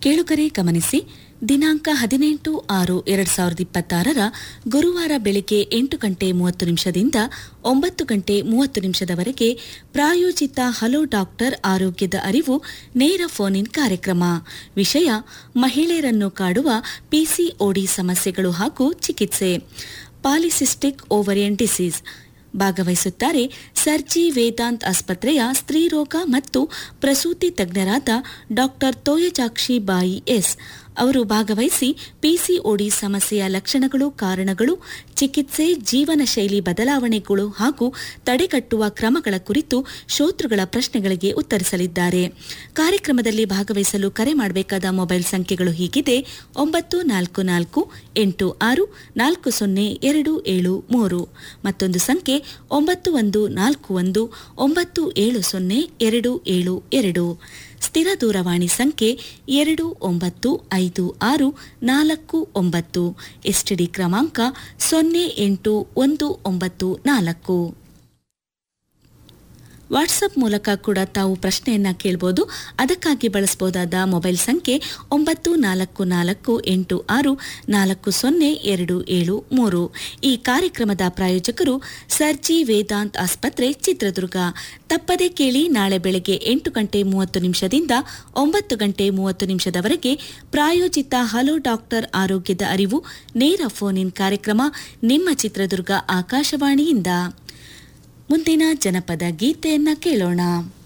ಕೇಳುಗರೆ ಗಮನಿಸಿ ದಿನಾಂಕ ಹದಿನೆಂಟು ಆರು ಎರಡ್ ಸಾವಿರದ ಇಪ್ಪತ್ತಾರರ ಗುರುವಾರ ಬೆಳಿಗ್ಗೆ ಎಂಟು ಗಂಟೆ ಮೂವತ್ತು ನಿಮಿಷದಿಂದ ಒಂಬತ್ತು ಗಂಟೆ ಮೂವತ್ತು ನಿಮಿಷದವರೆಗೆ ಪ್ರಾಯೋಜಿತ ಹಲೋ ಡಾಕ್ಟರ್ ಆರೋಗ್ಯದ ಅರಿವು ನೇರ ಫೋನ್ ಇನ್ ಕಾರ್ಯಕ್ರಮ ವಿಷಯ ಮಹಿಳೆಯರನ್ನು ಕಾಡುವ ಪಿಸಿಒಡಿ ಸಮಸ್ಯೆಗಳು ಹಾಗೂ ಚಿಕಿತ್ಸೆ ಪಾಲಿಸಿಸ್ಟಿಕ್ ಓವರಿಯನ್ ಡಿಸೀಸ್ ಭಾಗವಹಿಸುತ್ತಾರೆ ಸರ್ಜಿ ವೇದಾಂತ್ ಆಸ್ಪತ್ರೆಯ ಸ್ತ್ರೀರೋಗ ಮತ್ತು ಪ್ರಸೂತಿ ತಜ್ಞರಾದ ಡಾಕ್ಟರ್ ತೋಯಜಾಕ್ಷಿ ಬಾಯಿ ಎಸ್ ಅವರು ಭಾಗವಹಿಸಿ ಪಿಸಿಒಡಿ ಸಮಸ್ಯೆಯ ಲಕ್ಷಣಗಳು ಕಾರಣಗಳು ಚಿಕಿತ್ಸೆ ಜೀವನ ಶೈಲಿ ಬದಲಾವಣೆಗಳು ಹಾಗೂ ತಡೆಗಟ್ಟುವ ಕ್ರಮಗಳ ಕುರಿತು ಶ್ರೋತೃಗಳ ಪ್ರಶ್ನೆಗಳಿಗೆ ಉತ್ತರಿಸಲಿದ್ದಾರೆ ಕಾರ್ಯಕ್ರಮದಲ್ಲಿ ಭಾಗವಹಿಸಲು ಕರೆ ಮಾಡಬೇಕಾದ ಮೊಬೈಲ್ ಸಂಖ್ಯೆಗಳು ಹೀಗಿದೆ ಒಂಬತ್ತು ನಾಲ್ಕು ನಾಲ್ಕು ಎಂಟು ಆರು ನಾಲ್ಕು ಸೊನ್ನೆ ಎರಡು ಏಳು ಮೂರು ಮತ್ತೊಂದು ಸಂಖ್ಯೆ ಒಂಬತ್ತು ಒಂದು ನಾಲ್ಕು ಒಂದು ಒಂಬತ್ತು ಏಳು ಸೊನ್ನೆ ಎರಡು ಏಳು ಎರಡು ಸ್ಥಿರ ದೂರವಾಣಿ ಸಂಖ್ಯೆ ಎರಡು ಒಂಬತ್ತು ಐದು ಆರು ನಾಲ್ಕು ಒಂಬತ್ತು ಎಸ್ಟಿಡಿ ಕ್ರಮಾಂಕ ಸೊನ್ನೆ ಎಂಟು ಒಂದು ಒಂಬತ್ತು ನಾಲ್ಕು ವಾಟ್ಸಪ್ ಮೂಲಕ ಕೂಡ ತಾವು ಪ್ರಶ್ನೆಯನ್ನ ಕೇಳಬಹುದು ಅದಕ್ಕಾಗಿ ಬಳಸಬಹುದಾದ ಮೊಬೈಲ್ ಸಂಖ್ಯೆ ಒಂಬತ್ತು ನಾಲ್ಕು ನಾಲ್ಕು ಎಂಟು ಆರು ನಾಲ್ಕು ಸೊನ್ನೆ ಎರಡು ಏಳು ಮೂರು ಈ ಕಾರ್ಯಕ್ರಮದ ಪ್ರಾಯೋಜಕರು ಸರ್ಜಿ ವೇದಾಂತ್ ಆಸ್ಪತ್ರೆ ಚಿತ್ರದುರ್ಗ ತಪ್ಪದೆ ಕೇಳಿ ನಾಳೆ ಬೆಳಗ್ಗೆ ಎಂಟು ಗಂಟೆ ಮೂವತ್ತು ನಿಮಿಷದಿಂದ ಒಂಬತ್ತು ಗಂಟೆ ಮೂವತ್ತು ನಿಮಿಷದವರೆಗೆ ಪ್ರಾಯೋಜಿತ ಹಲೋ ಡಾಕ್ಟರ್ ಆರೋಗ್ಯದ ಅರಿವು ನೇರ ಫೋನ್ ಇನ್ ಕಾರ್ಯಕ್ರಮ ನಿಮ್ಮ ಚಿತ್ರದುರ್ಗ ಆಕಾಶವಾಣಿಯಿಂದ ಮುಂದಿನ ಜನಪದ ಗೀತೆಯನ್ನ ಕೇಳೋಣ